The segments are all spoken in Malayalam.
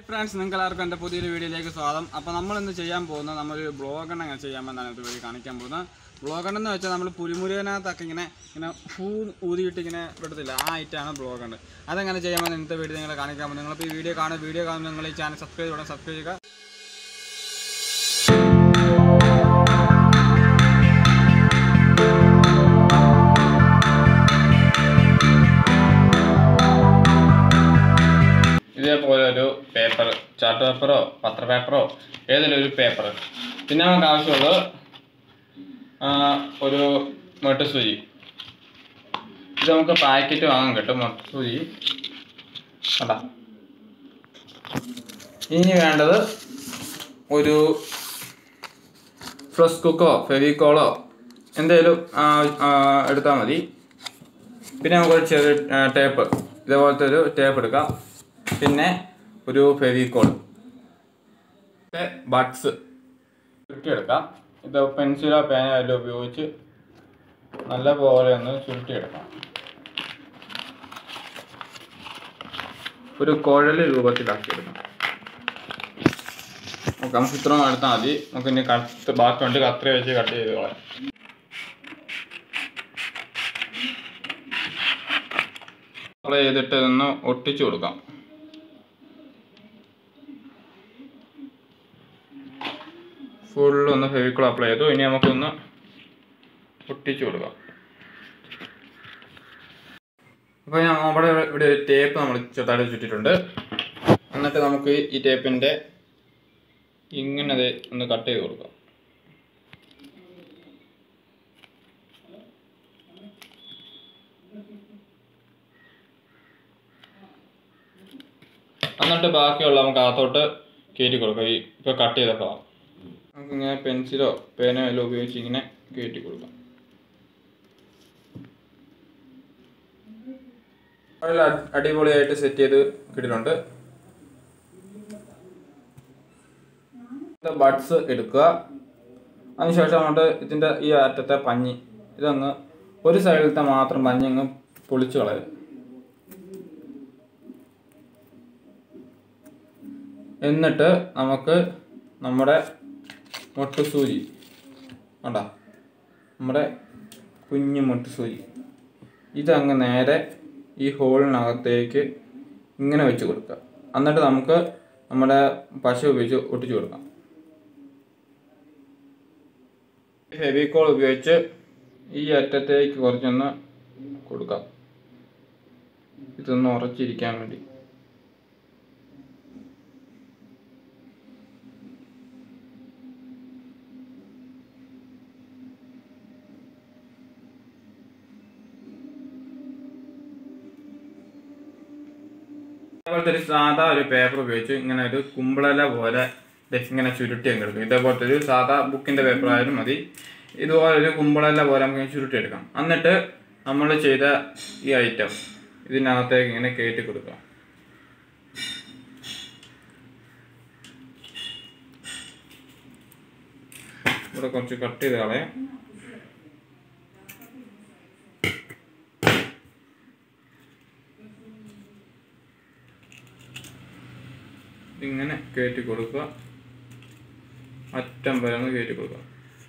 ഫ്രണ്ട്സ് നിങ്ങൾക്ക് എല്ലാവർക്കും എൻ്റെ പുതിയൊരു വീഡിയോയിലേക്ക് സ്വാഗതം അപ്പോൾ നമ്മൾ ഇന്ന് ചെയ്യാൻ പോകുന്നത് നമ്മളൊരു ബ്ലോഗ് എണ്ണ എങ്ങനെ ചെയ്യാമെന്നാണ് ഇത് വഴി കാണിക്കാൻ പോകുന്നത് ബ്ലോഗ് എണ്ണ എന്ന് വെച്ചാൽ നമ്മൾ പുലിമുരുകനകത്തൊക്കെ ഇങ്ങനെ ഇങ്ങനെ ഫൂ ഊതിയിട്ട് ഇങ്ങനെ വിടത്തില്ല ആ ഐറ്റാണ് ബ്ലോഗ് എണ്ണ അതെങ്ങനെ ചെയ്യാമെന്ന് ഇന്നത്തെ വീഡിയോ നിങ്ങളെ കാണിക്കാൻ പോകുന്നത് നിങ്ങളിപ്പോൾ ഈ വീഡിയോ കാണുക വീഡിയോ കാണുമ്പോൾ നിങ്ങൾ ഈ ചാനൽ സബ്സ്ക്രൈബ് ചെയ്യണം സബ്സ്ക്രൈബ് ചെയ്യുക ഇതേപോലെ ഒരു പേപ്പർ ചാർട്ട് പേപ്പറോ പത്ര പേപ്പറോ ഏതെങ്കിലും ഒരു പേപ്പർ പിന്നെ നമുക്ക് ആവശ്യമുള്ളത് ആ, ഒരു മുട്ടസൂചി ഇത് നമുക്ക് പാക്കറ്റ് വാങ്ങാൻ കിട്ടും മുട്ടസൂചി കണ്ടാ ഇനി വേണ്ടത് ഒരു ഫ്ലസ് കുക്കോ ഫെവിക്കോളോ എന്തെങ്കിലും എടുത്താൽ മതി പിന്നെ നമുക്കൊരു ചെറിയ ടേപ്പ് ഇതേപോലത്തെ ഒരു ടേപ്പ് എടുക്കാം പിന്നെ ഒരു ഫെവിക്കോൾ ബഡ്സ് ചുരുട്ടിയെടുക്കാം ഇത് പെൻസിലോ പേനോ എല്ലാം ഉപയോഗിച്ച് നല്ല പോലെ ഒന്ന് ചുരുട്ടിയെടുക്കാം ഒരു കുഴൽ രൂപത്തിലാക്കിയെടുക്കാം ഓക്കെ നമുക്ക് ഇത്രയും എടുത്താൽ മതി നമുക്ക് ഇനി കത്ത് ബാക്കി ഉണ്ട് കത്രി വെച്ച് കട്ട് ചെയ്ത് കളയാം അപ്ലൈ ചെയ്തിട്ട് ഇതൊന്ന് ഒട്ടിച്ചു കൊടുക്കാം ഫുള്ള് ഒന്ന് ഫെവിക്കോൾ അപ്ലൈ ചെയ്തു ഇനി നമുക്കൊന്ന് ഒട്ടിച്ചു കൊടുക്കാം അപ്പോൾ ഞാൻ നമ്മുടെ ഇവിടെ ഒരു ടേപ്പ് നമ്മൾ ചെറുതായിട്ട് ചുറ്റിട്ടുണ്ട് എന്നിട്ട് നമുക്ക് ഈ ടേപ്പിൻ്റെ ഇങ്ങനെ ദേ ഒന്ന് കട്ട് ചെയ്ത് കൊടുക്കാം എന്നിട്ട് ബാക്കിയുള്ള നമുക്ക് അകത്തോട്ട് കയറ്റി കൊടുക്കാം ഈ ഇപ്പോൾ കട്ട് ചെയ്ത ഭാഗം നമുക്ക് ഇങ്ങനെ പെൻസിലോ പേനോ എല്ലാം ഉപയോഗിച്ച് ഇങ്ങനെ കയറ്റി കൊടുക്കാം നല്ല അടി- അടിപൊളിയായിട്ട് സെറ്റ് ചെയ്ത് കിട്ടിയിട്ടുണ്ട് ബഡ്സ് എടുക്കുക അതിനുശേഷം അങ്ങോട്ട് ഇതിൻ്റെ ഈ അറ്റത്തെ പഞ്ഞി ഇതങ്ങ് ഒരു സൈഡിലത്തെ മാത്രം പഞ്ഞി അങ്ങ് പൊളിച്ചു കളയുക എന്നിട്ട് നമുക്ക് നമ്മുടെ മുട്ടുസൂചി കണ്ട നമ്മുടെ കുഞ്ഞു മുട്ടുസൂചി ഇതങ്ങ് നേരെ ഈ ഹോളിനകത്തേക്ക് ഇങ്ങനെ വെച്ച് കൊടുക്കുക എന്നിട്ട് നമുക്ക് നമ്മുടെ പശ ഉപയോഗിച്ച് ഒട്ടിച്ചു കൊടുക്കാം ഫെവിക്കോൾ ഉപയോഗിച്ച് ഈ അറ്റത്തേക്ക് കുറച്ചൊന്ന് കൊടുക്കാം ഇതൊന്ന് ഉറച്ചിരിക്കാൻ വേണ്ടി ഇതേപോലത്തെ ഒരു സാധാ ഒരു പേപ്പർ ഉപയോഗിച്ച് ഇങ്ങനെ ഒരു കുമ്പളല പോലെ ദേ ഇങ്ങനെ ചുരുട്ടി അങ്ങ് എടുക്കും ഇതേപോലത്തെ ഒരു സാധാ ബുക്കിന്റെ പേപ്പർ ആയാലും മതി ഇതുപോലെ ഒരു കുമ്പളല പോലെ നമുക്ക് ഇങ്ങനെ ചുരുട്ടി എടുക്കാം എന്നിട്ട് നമ്മൾ ചെയ്ത ഈ ഐറ്റം ഇതിനകത്തേക്ക് ഇങ്ങനെ കയറ്റി കൊടുക്കാം ഇവിടെ കുറച്ച് കട്ട് ചെയ്ത് കളയാം ഇങ്ങനെ കയറ്റി കൊടുക്കുക അറ്റം വരെ ഒന്ന് കയറ്റി കൊടുക്കുക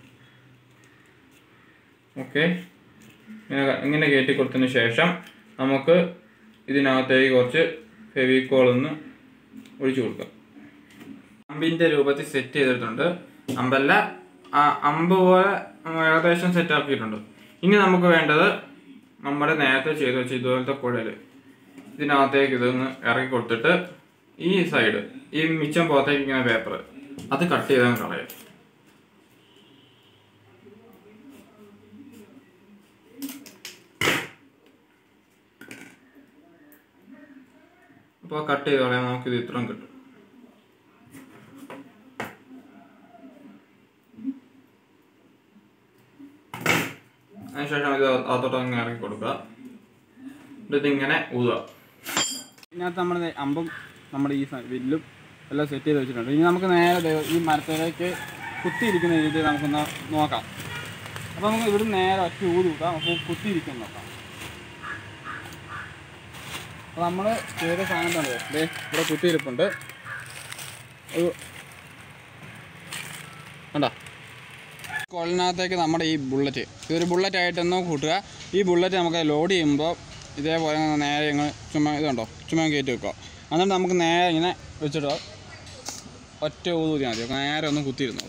ഓക്കെ ഇങ്ങനെ ഇങ്ങനെ കയറ്റി കൊടുത്തതിന് ശേഷം നമുക്ക് ഇതിനകത്തേക്ക് കുറച്ച് ഫെവിക്കോൾ ഒന്ന് ഒഴിച്ചു കൊടുക്കാം അമ്പിൻ്റെ രൂപത്തിൽ സെറ്റ് ചെയ്തിട്ടുണ്ട് അമ്പല്ല ആ അമ്പ് പോലെ ഏകദേശം സെറ്റ് ആക്കിയിട്ടുണ്ട് ഇനി നമുക്ക് വേണ്ടത് നമ്മുടെ നേരത്തെ ചെയ്ത് വെച്ച ഇതുപോലത്തെ കുഴൽ ഇതിനകത്തേക്ക് ഇതൊന്ന് ഇറക്കി കൊടുത്തിട്ട് ഈ സൈഡ് ഈ മിച്ചം പുറത്തേക്ക് ഇങ്ങനെ പേപ്പർ അത് കട്ട് ചെയ്താൽ കളയാം അപ്പോൾ കട്ട് ചെയ്ത് കളയാൻ നമുക്കിത് ഇത്രയും കിട്ടും അതിനുശേഷം ഇത് അകത്തോട്ട് അങ്ങ് ഇറക്കി കൊടുക്കുക എന്നിട്ട് ഇങ്ങനെ ഊതുക ഇതിനകത്ത് നമ്മൾ അമ്പും നമ്മുടെ ഈ സ- വില്ലും എല്ലാം സെറ്റ് ചെയ്ത് വെച്ചിട്ടുണ്ട് ഇനി നമുക്ക് നേരെ ദേ ഈ മരത്തിലേക്ക് കുത്തിയിരിക്കുന്ന രീതി നമുക്കൊന്ന് നോക്കാം അപ്പോൾ നമുക്ക് ഇവിടെ നേരെ ഒറ്റ ഊത് കൂട്ടാം അപ്പോൾ കുത്തിയിരിക്കും നോക്കാം അപ്പോൾ നമ്മൾ ചെയ്ത സാധനം തന്നെ ദേ ഇവിടെ കുത്തിയിരിപ്പുണ്ട് ഒരു കണ്ടോ കോളിനകത്തേക്ക് നമ്മുടെ ഈ ബുള്ളറ്റ് ഇതൊരു ബുള്ളറ്റ് ആയിട്ടൊന്ന് കൂട്ടുക ഈ ബുള്ളറ്റ് നമുക്ക് ലോഡ് ചെയ്യുമ്പോൾ ഇതേപോലെ അങ്ങ് നേരെ ഇങ്ങ് ചുമ്മാ ഇതുണ്ടോ ചുമ്മാ കയറ്റി വെക്കുക എന്നിട്ട് നമുക്ക് നേരെ ഇങ്ങനെ വെച്ചിട്ടോ ഒറ്റ ഊതി മതി നേരെ ഒന്ന് കുത്തിയിരുന്നു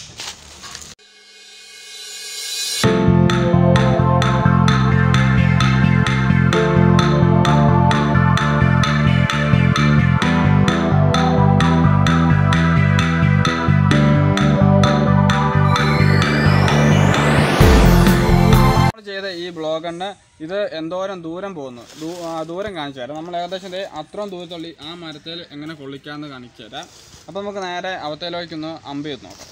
നമ്മൾ ചെയ്ത ഈ ബ്ലോഗറിന് ഇത് എന്തോരം ദൂരം പോകുന്നു ദൂ- ആ, ദൂരം കാണിച്ചു തരാം നമ്മൾ ഏകദേശം ദേ അത്രയും ദൂരത്തുള്ളി ആ മരത്തിൽ എങ്ങനെ കൊള്ളിക്കാമെന്ന് കാണിച്ചു തരാം അപ്പോൾ നമുക്ക് നേരെ അവത്തേലേക്കൊന്ന് അമ്പ് ചെയ്ത് നോക്കാം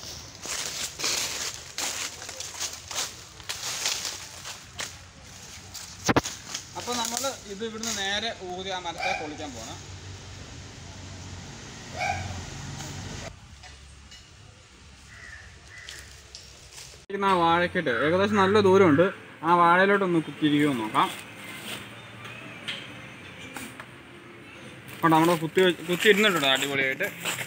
അപ്പോൾ നമ്മൾ ഇത് ഇവിടുന്ന് നേരെ ഊതി ആ മരത്തെ കൊള്ളിക്കാൻ പോകണം ഇരിക്കുന്ന ആ വാഴക്കെട്ട് ഏകദേശം നല്ല ദൂരമുണ്ട് ആ വാഴയിലോട്ടൊന്ന് കുത്തിയിരിക്കുമോ നോക്കാം കണ്ടോ നമ്മുടെ കുത്തി വെച്ച്- കുത്തി ഇരുന്നിട്ടുണ്ട് അടിപൊളിയായിട്ട്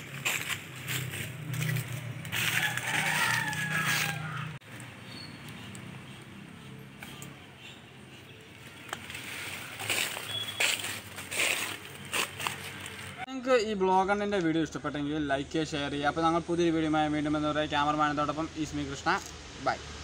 നിങ്ങൾക്ക് ഈ ബ്ലോഗറിൻ്റെ വീഡിയോ ഇഷ്ടപ്പെട്ടെങ്കിൽ ലൈക്ക് ഷെയർ ചെയ്യുക അപ്പോൾ ഞങ്ങൾ പുതിയൊരു വീഡിയോ വീണ്ടും എന്താ പറയുക ക്യാമറമാനത്തോടൊപ്പം ഈസ്മി കൃഷ്ണ ബൈ